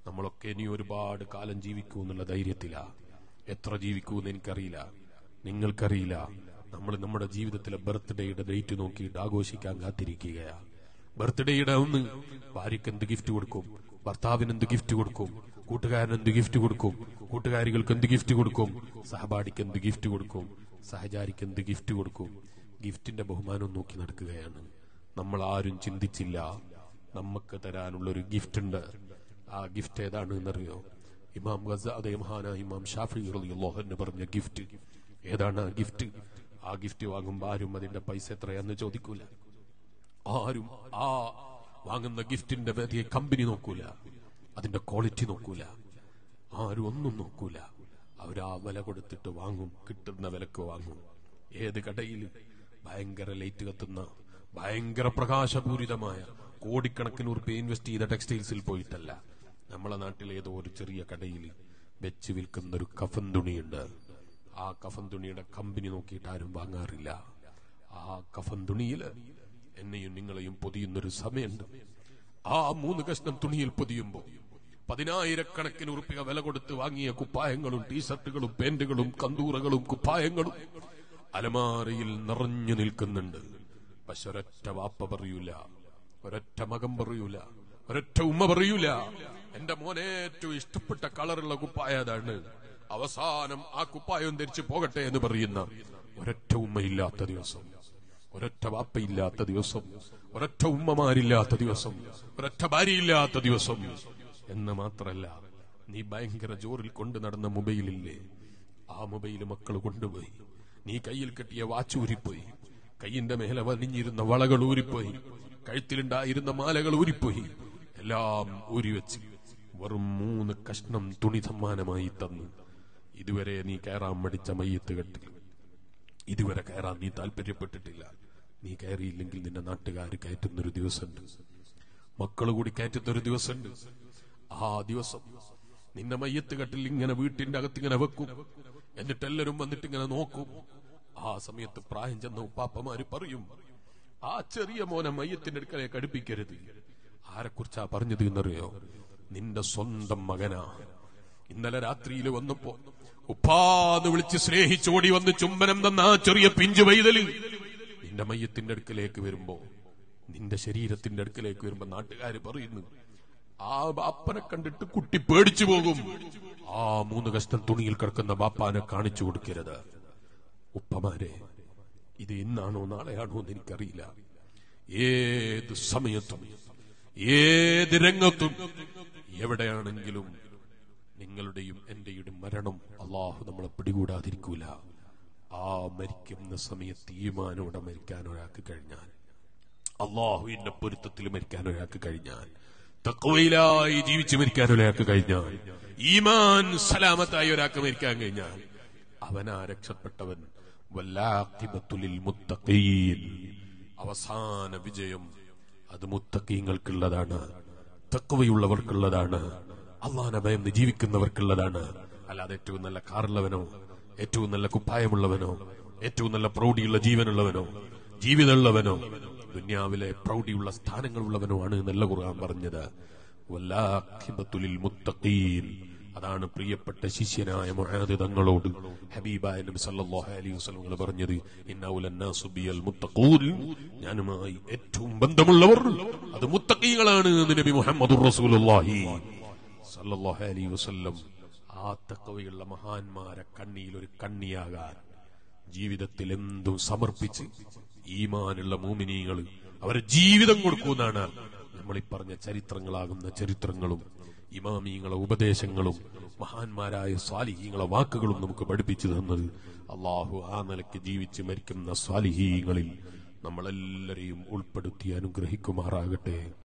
നമ്മളൊക്കെ ഇനി ഒരുപാട് കാലം ജീവിക്കൂ എന്നുള്ള ധൈര്യത്തിലാ എത്ര ജീവിക്കൂ എന്ന് എനിക്കറിയില്ല നിങ്ങൾക്കറിയില്ല നമ്മൾ നമ്മുടെ ജീവിതത്തിലെ ബർത്ത്ഡേയുടെ ഡേറ്റ് നോക്കിയിട്ട് ആഘോഷിക്കാൻ കാത്തിരിക്കുകയാ ബർത്ത്ഡേയുടെ ഒന്ന് ഭാര്യയ്ക്ക് എന്ത് ഗിഫ്റ്റ് കൊടുക്കും ഭർത്താവിന് എന്ത് ഗിഫ്റ്റ് കൊടുക്കും കൂട്ടുകാരന് എന്ത് ഗിഫ്റ്റ് കൊടുക്കും കൂട്ടുകാരികൾക്ക് എന്ത് ഗിഫ്റ്റ് കൊടുക്കും സഹപാഠിക്ക് എന്ത് ഗിഫ്റ്റ് കൊടുക്കും സഹചാരിക്ക് എന്ത് ഗിഫ്റ്റ് കൊടുക്കും ഗിഫ്റ്റിന്റെ ബഹുമാനം നോക്കി നടക്കുകയാണ് നമ്മൾ ആരും ചിന്തിച്ചില്ല നമുക്ക് തരാനുള്ള ഒരു ഗിഫ്റ്റ് ഉണ്ട് ആ ഗിഫ്റ്റ് ഏതാണ് എന്നറിയോ ഇമാം ഗസ അതേ മഹാന ഇമാം ഷാഫി റളിയല്ലാഹു അൻഹു പറഞ്ഞ ഗിഫ്റ്റ് ഏതാണ് ആ ഗിഫ്റ്റ് ആ ഗിഫ്റ്റ് വാങ്ങുമ്പോൾ ആരും അതിന്റെ പൈസ എത്രയാന്ന് ചോദിക്കൂല ആരും ആ വാങ്ങുന്ന ഗിഫ്റ്റിന്റെ വലിയ കമ്പനി നോക്കൂല അതിന്റെ ക്വാളിറ്റി നോക്കൂല ആരും ഒന്നും നോക്കൂല അവരാ വില കൊടുത്തിട്ട് വാങ്ങും കിട്ടുന്ന വിലക്ക് വാങ്ങും ഏത് കടയിൽ ഭയങ്കര ലൈറ്റ് കത്തുന്ന ഭയങ്കര പ്രകാശപൂരിതമായ കോടിക്കണക്കിന് ഉറുപ്പ് ഇൻവെസ്റ്റ് ചെയ്ത ടെക്സ്റ്റൈൽസിൽ പോയിട്ടല്ല നമ്മളെ നാട്ടിൽ ഏതോ ഒരു ചെറിയ കടയിൽ വെച്ച് വിൽക്കുന്ന ഒരു കഫൻ തുണിയുണ്ട് ആ കഫൻ തുണിയുടെ കമ്പനി നോക്കിയിട്ട് ആരും വാങ്ങാറില്ല ആ കഫൻ തുണിയില് എന്നെയും നിങ്ങളെയും പൊതിയുന്നൊരു സമയമുണ്ട് ആ മൂന്ന് കഷ്ണം തുണിയിൽ പൊതിയുമ്പോ പതിനായിരക്കണക്കിന് ഉറുപ്പിക വില കൊടുത്ത് വാങ്ങിയ കുപ്പായങ്ങളും ടീഷർട്ടുകളും പാന്റുകളും കന്തൂറകളും കുപ്പായങ്ങളും അലമാരയിൽ നിറഞ്ഞു നിൽക്കുന്നുണ്ട് പക്ഷെ ഒരൊറ്റ വാപ്പ പറയൂല ഒരൊറ്റ മകം പറയൂല ഒരൊറ്റ ഉമ്മ പറയൂല എന്റെ മോനെ ഏറ്റവും ഇഷ്ടപ്പെട്ട കളറുള്ള കുപ്പായ അതാണ് അവസാനം ആ കുപ്പായം ധരിച്ച് പോകട്ടെ എന്ന് പറയുന്ന ഒരൊറ്റ ഉമ്മയില്ലാത്ത ദിവസം ഒരൊറ്റ വാപ്പയില്ലാത്ത ദിവസം ഒരൊറ്റ ഉമ്മമാരില്ലാത്ത ദിവസം ഒരൊറ്റ ഭാര്യയില്ലാത്ത ദിവസം എന്ന് മാത്രല്ല നീ ഭയങ്കര ജോറിൽ കൊണ്ടു നടന്ന മൊബൈലില്ലേ ആ മൊബൈൽ മക്കൾ കൊണ്ടുപോയി നീ കയ്യിൽ കെട്ടിയ വാച്ച് ഊരിപ്പോയി കയ്യിന്റെ മേലെ വനിഞ്ഞിരുന്ന വളകൾ ഊരിപ്പോയി കഴുത്തിലുണ്ടായിരുന്ന മാലകൾ ഊരിപ്പോയി എല്ലാം ഊരിവെച്ച് വെറും മൂന്ന് കഷ്ണം തുണി സമ്മാനമായി തന്നു ഇതുവരെ നീ കയറാൻ മടിച്ച മയ്യത്ത് കെട്ടിൽ ഇതുവരെ കയറാൻ നീ താല്പര്യപ്പെട്ടിട്ടില്ല നീ കയറിയില്ലെങ്കിൽ നിന്റെ നാട്ടുകാർ കയറ്റുന്നൊരു ദിവസമുണ്ട് മക്കൾ കൂടി കയറ്റുന്നൊരു ദിവസമുണ്ട് ആ ദിവസം നിന്റെ മയ്യത്ത് കെട്ടിൽ ഇങ്ങനെ വീട്ടിന്റെ അകത്ത് ഇങ്ങനെ വെക്കും എന്നിട്ട് എല്ലാവരും വന്നിട്ട് ഇങ്ങനെ നോക്കും ആ സമയത്ത് പ്രായം ചെന്ന ഉപ്പാപ്പമാര് പറയും ആ ചെറിയ മോനെ മയ്യത്തിന്റെ അടുക്കലേക്ക് അടുപ്പിക്കരുത് ആരെക്കുറിച്ചാ പറഞ്ഞത് എന്നറിയോ നിന്റെ സ്വന്തം മകനാ ഇന്നലെ രാത്രിയിൽ വന്നപ്പോ ഉപ്പാന്ന് വിളിച്ച് സ്നേഹിച്ചോടി വന്ന് ചുംബനം തന്ന ആ ചെറിയ പിഞ്ചു വൈതല് നിന്റെ മയ്യത്തിന്റെ അടുക്കലേക്ക് വരുമ്പോ നിന്റെ ശരീരത്തിന്റെ അടുക്കലേക്ക് വരുമ്പോ നാട്ടുകാര് പറയുന്നു ആ ബാപ്പനെ കണ്ടിട്ട് കുട്ടി പേടിച്ചു പോകും ആ മൂന്ന് കഷ്ടം തുണിയിൽ കിടക്കുന്ന ബാപ്പാനെ കാണിച്ചു കൊടുക്കരുത് ഉപ്പമാരെ ഇത് ഇന്നാണോ നാളെയാണോ എന്ന് എനിക്കറിയില്ല ഏത് സമയത്തും ഏത് രംഗത്തും എവിടെയാണെങ്കിലും നിങ്ങളുടെയും എന്റെയും മരണം അള്ളാഹു നമ്മളെ പിടികൂടാതിരിക്കൂല ആ മരിക്കുന്ന സമയത്ത് ഈമാനോടെ മരിക്കാൻ ഒരാൾക്ക് കഴിഞ്ഞാൽ അള്ളാഹുവിന്റെ പൊരുത്തത്തിൽ മരിക്കാൻ ഒരാൾക്ക് കഴിഞ്ഞാൽ തക്കവയിലായി ജീവിച്ച് മരിക്കാൻ ഒരാൾക്ക് കഴിഞ്ഞാൽ ഈമാൻ സലാമത്തായി ഒരാൾക്ക് മരിക്കാൻ കഴിഞ്ഞാൽ അവനാ രക്ഷപ്പെട്ടവൻ വല്ലാഖിബത്തുലിൽ മുത്തഖീൻ അവസാന വിജയം അത് മുത്തക്കീങ്ങൾക്കുള്ളതാണ് തക്കവയുള്ളവർക്കുള്ളതാണ് അള്ളാഹനെ ഭയന്ന് ജീവിക്കുന്നവർക്കുള്ളതാണ് അല്ലാതെ ഏറ്റവും നല്ല കാറുള്ളവനോ ഏറ്റവും നല്ല കുപ്പായമുള്ളവനോ ഏറ്റവും നല്ല പ്രൗഢിയുള്ള ജീവനുള്ളവനോ ജീവിതമുള്ളവനോ ദുന്യാവിലെ പ്രൗഢിയുള്ള സ്ഥാനങ്ങളുള്ളവനോ ആണ് എന്നല്ല ഖുർആൻ പറഞ്ഞത് വല്ലാഖിബത്തുലിൽ മുത്തഖീൻ അതാണ് പ്രിയപ്പെട്ട ശിഷ്യനായ മുഹാദ് തങ്ങളോട് ഹബീബായ നബി സല്ലല്ലാഹു അലൈഹി വസല്ലം പറഞ്ഞത് ഇന്നൗലന്നാസു ബിയൽ മുത്തഖൂൻ ഞാനുമായി ഏറ്റവും ബന്ധമുള്ളവർ അത് മുത്തഖീങ്ങളാണ് എന്ന് നബി മുഹമ്മദുർ റസൂലുള്ളാഹി സല്ലല്ലാഹു അലൈഹി വസല്ലം ആ തക്കവയുള്ള മഹാന്മാരെ കണ്ണിയിൽ ഒരു കണ്ണിയാകാൻ ജീവിതത്തിൽ എന്തും സമർപ്പിച്ച് ഈമാനുള്ള മൂമിനീങ്ങൾ അവരെ ജീവിതം കൊടുക്കുമെന്നാണ് നമ്മൾ ഈ പറഞ്ഞ ചരിത്രങ്ങളാകുന്ന ചരിത്രങ്ങളും ഇമാമീങ്ങളെ ഉപദേശങ്ങളും മഹാന്മാരായ സ്വാലിഹീങ്ങളെ വാക്കുകളും നമുക്ക് പഠിപ്പിച്ചു തന്നത് അള്ളാഹു ആ നിലയ്ക്ക് ജീവിച്ച് മരിക്കുന്ന സ്വാലിഹീങ്ങളിൽ നമ്മളെല്ലാരെയും ഉൾപ്പെടുത്തി അനുഗ്രഹിക്കുമാറാകട്ടെ